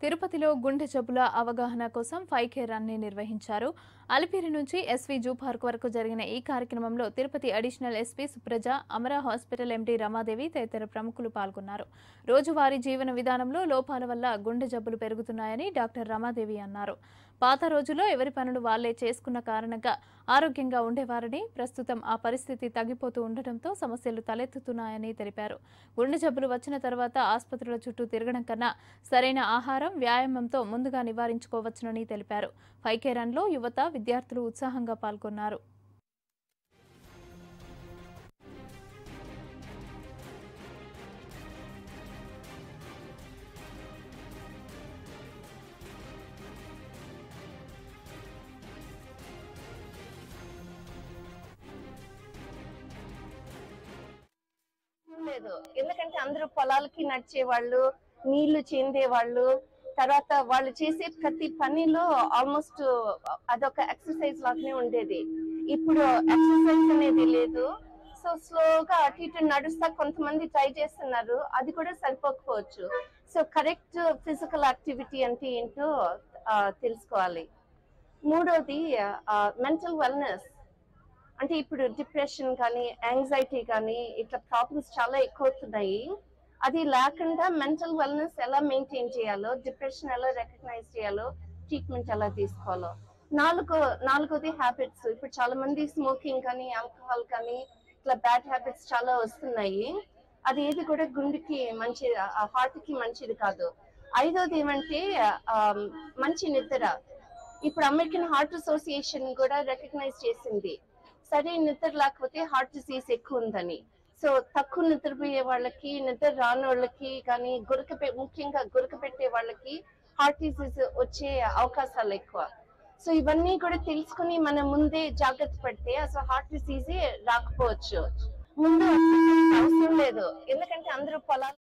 తిరుపతిలో గుండె జబ్బుల అవగాహన కోసం ఫైవ్ కే రన్ ని నిర్వహించారు అలిపిరి నుంచి ఎస్వి జూ పార్క్ వరకు జరిగిన ఈ కార్యక్రమంలో తిరుపతి అడిషనల్ ఎస్పీ సుప్రజ అమరా హాస్పిటల్ ఎండీ రమాదేవి తదితర ప్రముఖులు పాల్గొన్నారు రోజువారీ జీవన విధానంలో లోపాల వల్ల గుండె జబ్బులు పెరుగుతున్నాయని డాక్టర్ రమాదేవి అన్నారు పాత రోజుల్లో ఎవరి పనులు వాళ్లే చేసుకున్న కారణంగా ఆరోగ్యంగా ఉండేవారని ప్రస్తుతం ఆ పరిస్థితి తగ్గిపోతూ ఉండటంతో సమస్యలు తలెత్తుతున్నాయని తెలిపారు గుండె జబ్బులు వచ్చిన తర్వాత ఆసుపత్రుల చుట్టూ తిరగడం కన్నా సరైన ఆహారం వ్యాయామంతో ముందుగా నివారించుకోవచ్చునని తెలిపారు ఫైకే రన్లో యువత విద్యార్థులు ఉత్సాహంగా పాల్గొన్నారు లేదు ఎందుకంటే అందరూ పొలాలకి నడిచే వాళ్ళు నీళ్లు చెందే వాళ్ళు తర్వాత వాళ్ళు చేసే ప్రతి పనిలో ఆల్మోస్ట్ అదొక ఎక్సర్సైజ్ లాగానే ఉండేది ఇప్పుడు ఎక్సర్సైజ్ అనేది లేదు సో స్లోగా అటు ఇటు నడుస్తా కొంతమంది ట్రై చేస్తున్నారు అది కూడా సరిపోకపోవచ్చు సో కరెక్ట్ ఫిజికల్ యాక్టివిటీ అంటే ఏంటో ఆ, తెలుసుకోవాలి మూడోది మెంటల్ వెల్నెస్ అంటే ఇప్పుడు డిప్రెషన్ కానీ యాంగ్జైటీ కానీ ఇట్లా ప్రాబ్లమ్స్ చాలా ఎక్కువ అవుతున్నాయి అది లేకుండా మెంటల్ వెల్నెస్ ఎలా మెయింటైన్ చేయాలో డిప్రెషన్ ఎలా రికగ్నైజ్ చేయాలో ట్రీట్మెంట్ ఎలా తీసుకోవాలో నాలుగో నాలుగోది హ్యాబిట్స్ ఇప్పుడు చాలా మంది స్మోకింగ్ కానీ ఆల్కహాల్ కానీ ఇట్లా బ్యాడ్ హ్యాబిట్స్ చాలా వస్తున్నాయి అది ఏది కూడా గుండెకి మంచి హార్ట్ కి మంచిది కాదు ఐదోది ఏమంటే ఆ, మంచి నిద్ర ఇప్పుడు అమెరికన్ హార్ట్ అసోసియేషన్ కూడా రికగ్నైజ్ చేసింది సరైన నిద్ర లేకపోతే హార్ట్ డిసీజ్ ఎక్కువ ఉందని సో తక్కువ నిద్రపోయే వాళ్ళకి నిద్ర రాని వాళ్ళకి కానీ గురక పె- ముఖ్యంగా గురక పెట్టే వాళ్ళకి హార్ట్ డిసీజ్ వచ్చే అవకాశాలు ఎక్కువ సో ఇవన్నీ కూడా తెలుసుకుని మనం ముందే జాగ్రత్త పడితే అసలు హార్ట్ డిసీజే రాకపోవచ్చు ముందు అవసరం లేదు ఎందుకంటే అందరూ పొలాలు